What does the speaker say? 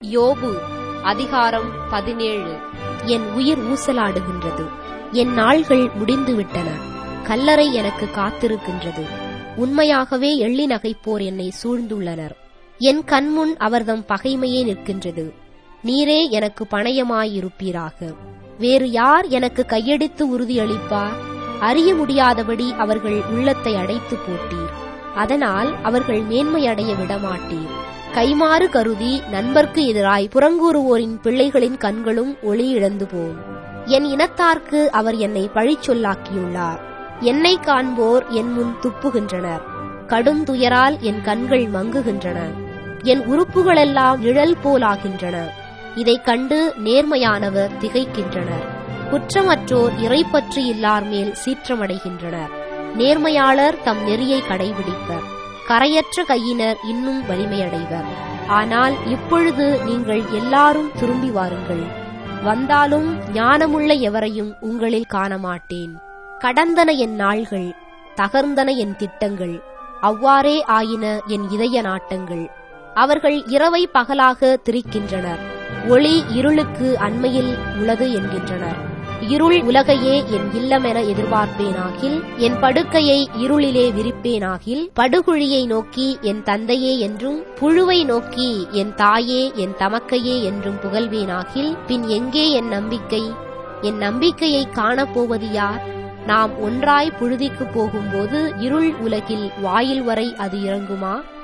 யோபு அதிகாரம் பதினேழு என் உயிர் ஊசலாடுகின்றது என் நாள்கள் முடிந்துவிட்டன கல்லறை எனக்கு காத்திருக்கின்றது உண்மையாகவே எள்ளி நகைப்போர் என்னை சூழ்ந்துள்ளனர் என் கண்முன் அவர்தம் பகைமையே நிற்கின்றது நீரே எனக்கு பணயமாயிருப்பீராக வேறு யார் எனக்கு கையெடுத்து உறுதியளிப்பார் அறிய முடியாதபடி அவர்கள் உள்ளத்தை அடைத்து போட்டீர் அதனால் அவர்கள் மேன்மையடைய விடமாட்டீர் கைமாறு கருதி நண்பர்க்கு எதிராய் புறங்கூறுவோரின் பிள்ளைகளின் கண்களும் ஒளி இழந்து போம் என் இனத்தார்க்கு அவர் என்னை பழிச்சொல்லாக்கியுள்ளார் என்னை காண்போர் என் முன் துப்புகின்றனர் கடும் துயரால் என் கண்கள் மங்குகின்றன என் உறுப்புகளெல்லாம் நிழல் போலாகின்றன இதைக் கண்டு நேர்மையானவர் திகைக்கின்றனர் குற்றமற்றோர் இறைப்பற்று இல்லார் மேல் சீற்றமடைகின்றனர் நேர்மையாளர் தம் நெறியை கடைபிடிப்பர் கரையற்ற கையினர் இன்னும் வலிமையடைவர் ஆனால் இப்பொழுது நீங்கள் எல்லாரும் திரும்பி வாருங்கள் வந்தாலும் ஞானமுள்ள எவரையும் உங்களில் காணமாட்டேன் கடந்தன என் நாள்கள் தகர்ந்தன என் திட்டங்கள் அவ்வாறே ஆயின என் இதய நாட்டங்கள் அவர்கள் இரவை பகலாக திரிக்கின்றனர் ஒளி இருளுக்கு அண்மையில் உள்ளது என்கின்றனர் இருள் உலகையே என் இல்லமென எதிர்பார்ப்பேனாகில் என் படுக்கையை இருளிலே விரிப்பேனாகில் படுகுழியை நோக்கி என் தந்தையே என்றும் புழுவை நோக்கி என் தாயே என் தமக்கையே என்றும் புகழ்வேனாகில் பின் எங்கே என் நம்பிக்கை என் நம்பிக்கையை காணப்போவது யார் நாம் ஒன்றாய் புழுதிக்கு போகும்போது இருள் உலகில் வாயில் வரை அது இறங்குமா